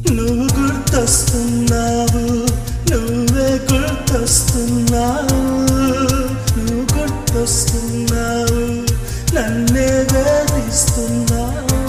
నువ్వు గుర్తొస్తున్నావు నువ్వే గుర్తొస్తున్నావు నువ్వు గుర్తొస్తున్నావు నన్నే వేధిస్తున్నావు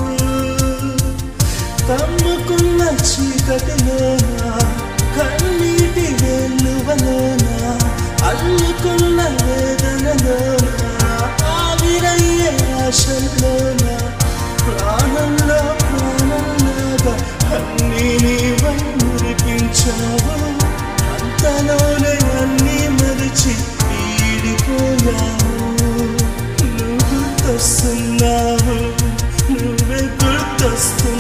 కమ్ముకున్న చీకటిలోన కన్నీటి వెల్లువలోన అల్లుకున్న వేదనలోన ఆవిరయ్యే ఆశల్లోన ప్రాణంలో ప్రాణంలాగా అన్నీ నీవై మురిపించావు అంతలోనే అన్నీ మరిచి ఈడిపోయావు నువ్వు గుర్తొస్తున్నావు నువ్వే గుర్తొస్తున్నావు